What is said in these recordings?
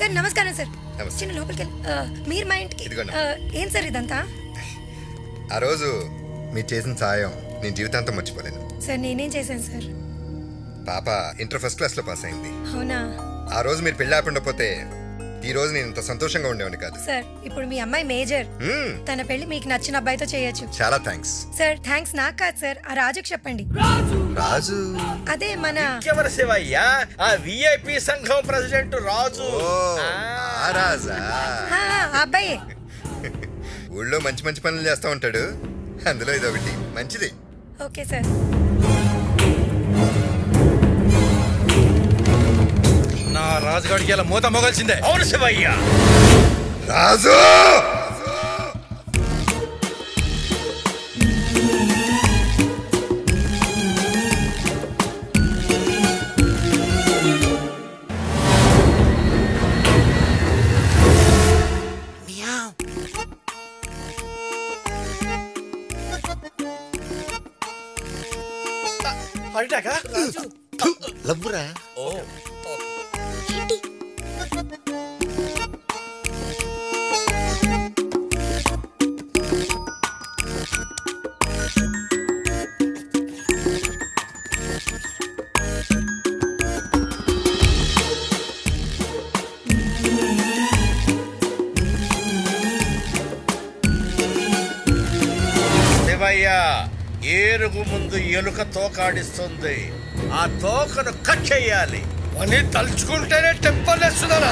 Sir నమస్కారం sir నమస్తే. చిన్న లోపలికి వెళ్ళి ఆ, మీరు మా ఇంటికి ఇదిగోండి. ఆ, ఏం సార్ ఇదంతా ఆ రోజు మీరు చేసిన సాయం నేను జీవితాంతం మర్చిపోలేను సార్ నేనేం చేశాను సార్ పాప ఇంటర్ ఫస్ట్ క్లాస్లో పాస్ అయింది అవునా ఆ రోజు మీరు పెళ్ళి ఆపండపోతే ఈ రోజు నేను ఇంత సంతోషంగా ఉండేవాడిని కాదు సార్ ఇప్పుడు మీ అమ్మాయి మేజర్ మ్మ్, తన పెళ్లి మీకు నచ్చిన అబ్బాయితో చేయొచ్చు చాలా థ్యాంక్స్ సార్ థ్యాంక్స్ నాకు కాదు సార్ ఆ రాజుకి చెప్పండి రాజు అదే మన ఎవరు శివయ్య ఆ విఐపి సంఘం ప్రెసిడెంట్ రాజు ఓ ఆ రాజా ఆ, ఆ అబ్బాయే ఊళ్ళో మంచి మంచి పనులు చేస్తూ ఉంటాడు అందులో ఇది ఒకటి మంచిది ఓకే సార్ నా రాజుగాడికి ఇలా మూత మొగల్సిందే అవును శివయ్య రాజు అడిటాక లవ్వురా ఓ శివయ్య ఏనుగు ముందు ఎలుక తోకాడిస్తుంది ఆ తోకను కట్ చేయాలి అని తలుచుకుంటేనే టెంపల్ వేస్తున్నారా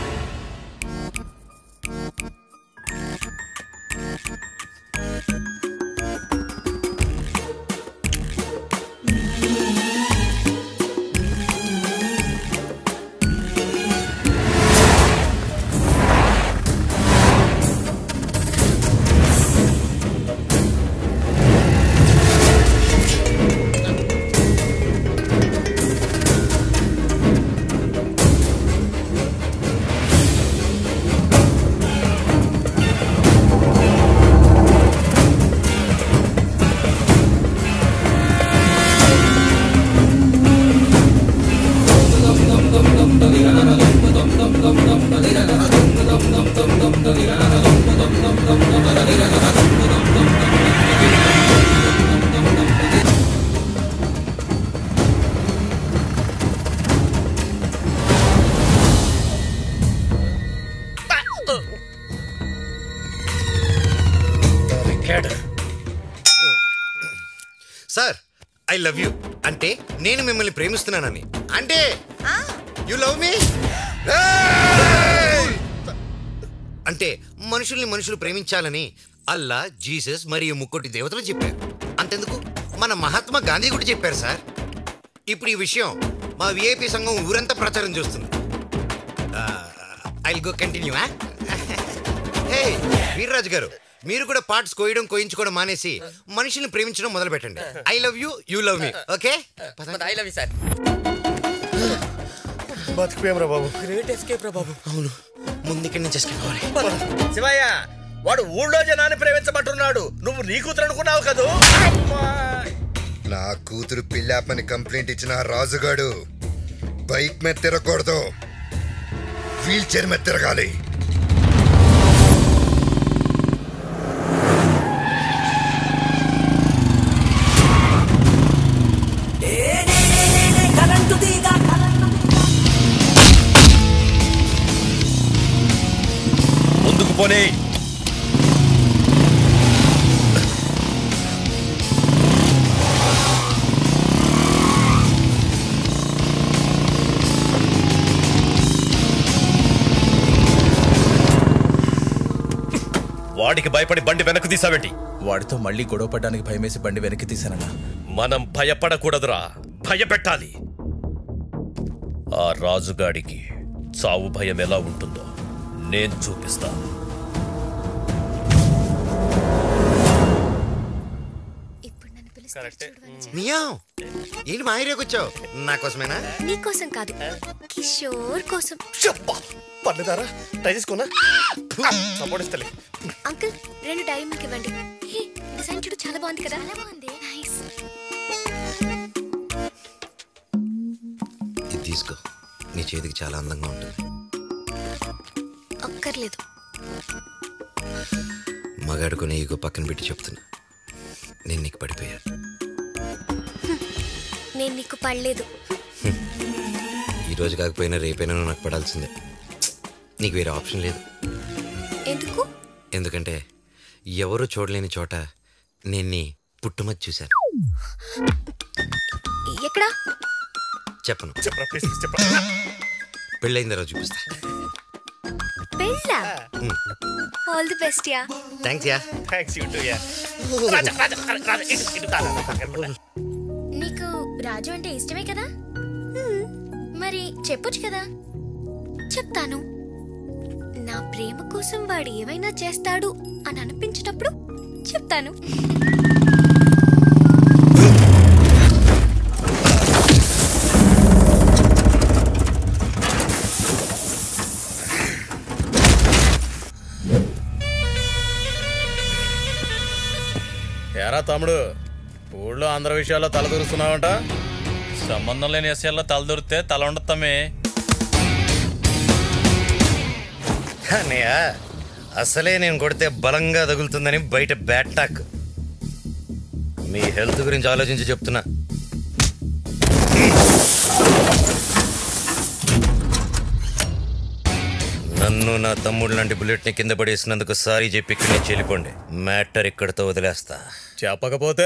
సార్ ఐ లవ్ యూ అంటే నేను మిమ్మల్ని ప్రేమిస్తున్నానని అంటే యు లవ్ మీ అంటే మనుషుల్ని మనుషులు ప్రేమించాలని అల్లా జీసస్ మరియు ముక్కోటి దేవతలు చెప్పారు అంతెందుకు మన మహాత్మా గాంధీ కూడా చెప్పారు సార్ ఇప్పుడు ఈ విషయం మా విఐపి సంఘం ఊరంతా ప్రచారం చేస్తుంది I go continue hey Veerraju garu మీరు కూడా పార్ట్స్ కోయడం కోయించుకోవడం మానేసి మనిషిని ప్రేమించడం మొదలు పెట్టండి I love you you love me okay I love you sir బతికిపోయాం బాబు గ్రేట్ ఎస్కేప్ రా బాబు అవును ముందు ఇక్కడి నుంచి escape అవ్వాలి. శివయ్య వాడు ఊళ్ళో జనాన్ని ప్రేమించబట్టున్నాడు నువ్వు నీ కూతురు అనుకున్నావు కదూ నా కూతురు పిల్లాపని కంప్లైంట్ ఇచ్చిన ఆ రాజుగాడు బైక్ మీద తిరగకూడదు వీల్ చైర్ మీద తిరగాలి ముందుకు పోనీ వాడికి భయపడి బండి వెనక్కి తీసావేంటి వాడితో మళ్ళీ గొడవ పడడానికి భయమేసి బండి వెనక్కి తీశానన్నా మనం భయపడకూడదురా భయపెట్టాలి ఆ రాజుగాడికి చావు భయం ఎలా ఉంటుందో నేను చూపిస్తా ఇప్పుడు నన్ను పిలుస్తారు చూడవని మియావ్ ఏంటి మా ఏరియాకి వచ్చావు నా కోసమేనా నీకోసం కాదు కిషోర్ కోసం పర్లేదారా ట్రై చేసుకున్నా సపోర్ట్ ఇస్తలే అంకుల్ రెండు డైరీ మిల్క్ ఇవ్వండి హే, డిజైన్ చూడు చాలా బాగుంది కదా చాలా బాగుంది నైస్ ఇది తీసుకో నీ చేతికి చాలా అందంగా ఉంటుంది అక్కర్లేదు మగాడుకునే ఈగో పక్కన పెట్టి చెప్తున్నా నేను నీకు పడిపోయా నేను నీకు పడలేదు ఈ రోజు కాకపోయినా రేపైనా నువ్వు నాకు పడాల్సిందే నీకు వేరే ఆప్షన్ లేదు ఎందుకు ఎందుకంటే ఎవరు చూడలేని చోట నేను నీ పుట్టుమతి చూశాను ఎక్కడా చెప్పను చెప్పరా ప్లీజ్ చెప్పరా పెళ్ళైన తర్వాత చూపిస్తా పెళ్ళా all the best yeah thanks yeah thanks you too yeah Raja Raja Raja ఇటు ఇటు కాదు నీకు రాజు అంటే ఇష్టమే కదా హ్మ్, మరి చెప్పొచ్చు కదా చెప్తాను నా ప్రేమ కోసం వాడు ఏమైనా చేస్తాడు అని అనిపించినప్పుడు చెప్తాను ఏరా తమ్ముడు ఊళ్ళో అందరి విషయాల్లో తల దూరుస్తున్నావంట సంబంధం లేని విషయాల్లో తల దూరితే తల ఉండతామే అన్నయ్య అసలే నేను కొడితే బలంగా తగులుతుందని బయట బ్యాట్ టాక్ మీ హెల్త్ గురించి ఆలోచించి చెప్తున్నా నన్ను నా తమ్ముడు లాంటి బుల్లెట్ని కింద పడేసినందుకు సారీ చెప్పి ఇక్కడి నుంచి వెళ్ళిపోండి మ్యాటర్ ఇక్కడితో వదిలేస్తా చెప్పకపోతే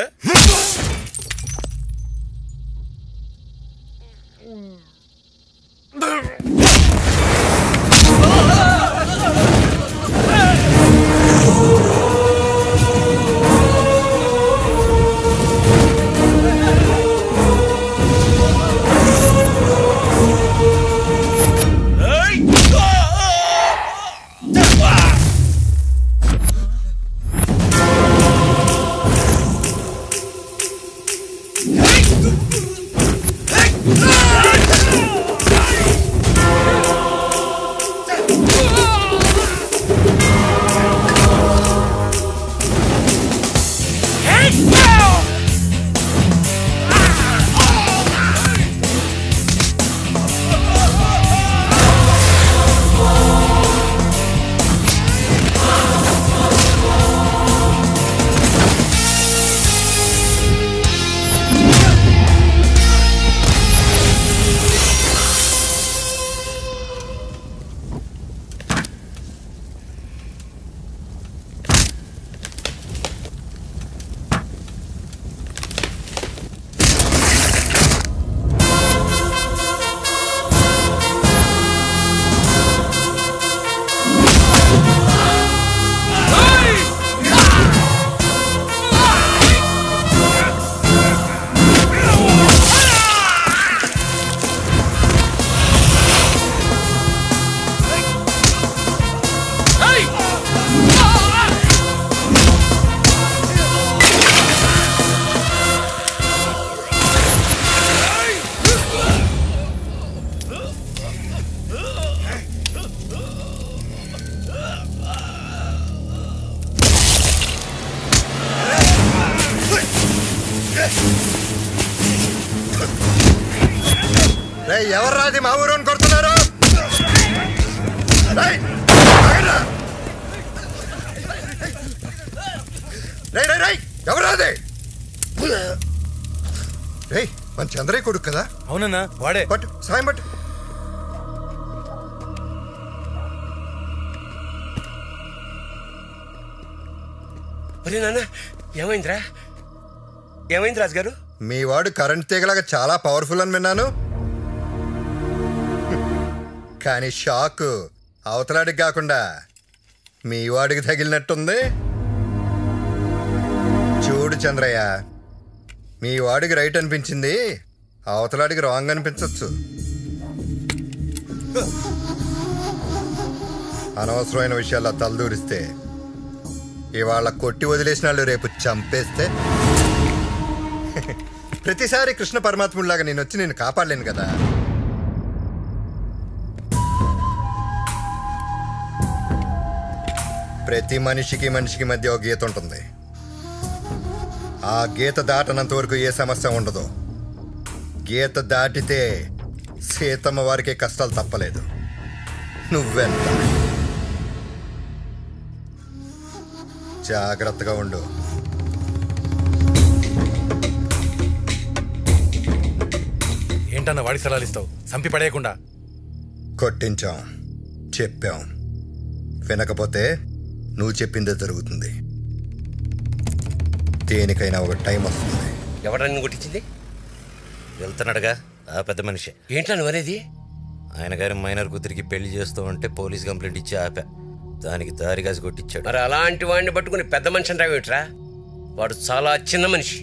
రేయ్ ఎవరు రాది మా ఊరు కొడుతున్నారు రేయ్, ఆగండ్రా. రేయ్ రేయ్ రేయ్ ఎవరు రాది రేయ్ మన చంద్రయ్య కొడుకు కదా అవునన్నా వాడే పట్టు సాయం పట్టు ఒరే నాన్న ఏమైందిరా ఏమైంది రాజుగారు మీ వాడు కరెంట్ తీగలాగా చాలా పవర్ఫుల్ అని విన్నాను కానీ షాక్ అవతలాడికి కాకుండా మీ వాడికి తగిలినట్టుంది చూడు చంద్రయ్య మీ వాడికి రైట్ అనిపించింది అవతలాడికి రాంగ్ అనిపించవచ్చు అనవసరమైన విషయాల్లో తలదూరిస్తే ఇవాళ కొట్టి వదిలేసిన వాళ్ళు రేపు చంపేస్తే ప్రతిసారి కృష్ణ పరమాత్ముడిలాగా నేను వచ్చి నేను కాపాడలేను కదా ప్రతి మనిషికి మనిషికి మధ్య ఒక గీత ఉంటుంది ఆ గీత దాటనంత వరకు ఏ సమస్య ఉండదు గీత దాటితే సీతమ్మ వారికి కష్టాలు తప్పలేదు నువ్వెంత జాగ్రత్తగా ఉండు ఏంటన్న వాడి సలాలు ఇస్తావు సంపి పడేయకుండా కొట్టించాం చెప్పాం వినకపోతే నువ్వు చెప్పిందే జరుగుతుంది దేనికైనా ఒక టైం వస్తుంది ఎవడని కొట్టించింది వెళ్తున్నాడుగా ఆ పెద్ద మనిషి ఏంట్రా నువ్వు అనేది ఆయన గారి మైనర్ కూతురికి పెళ్లి చేస్తూ ఉంటే పోలీస్ కంప్లైంట్ ఇచ్చి ఆపా దానికి దారి కాసి కొట్టించాడు మరి అలాంటి వాడిని పట్టుకుని పెద్ద మనిషి అంటావేట్రా వాడు చాలా చిన్న మనిషి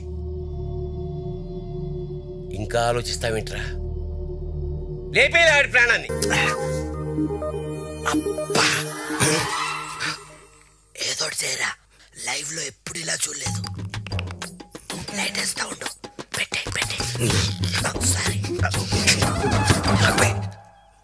ఇంకా ఆలోచిస్తావేంట్రా లేపేది ఆడి ప్రాణాన్ని ఏదో చేయరా లైవ్ లో ఎప్పుడు ఇలా చూడలేదు లేటెస్ట్ ఉండు పెట్టే పెట్టే ఒకసారి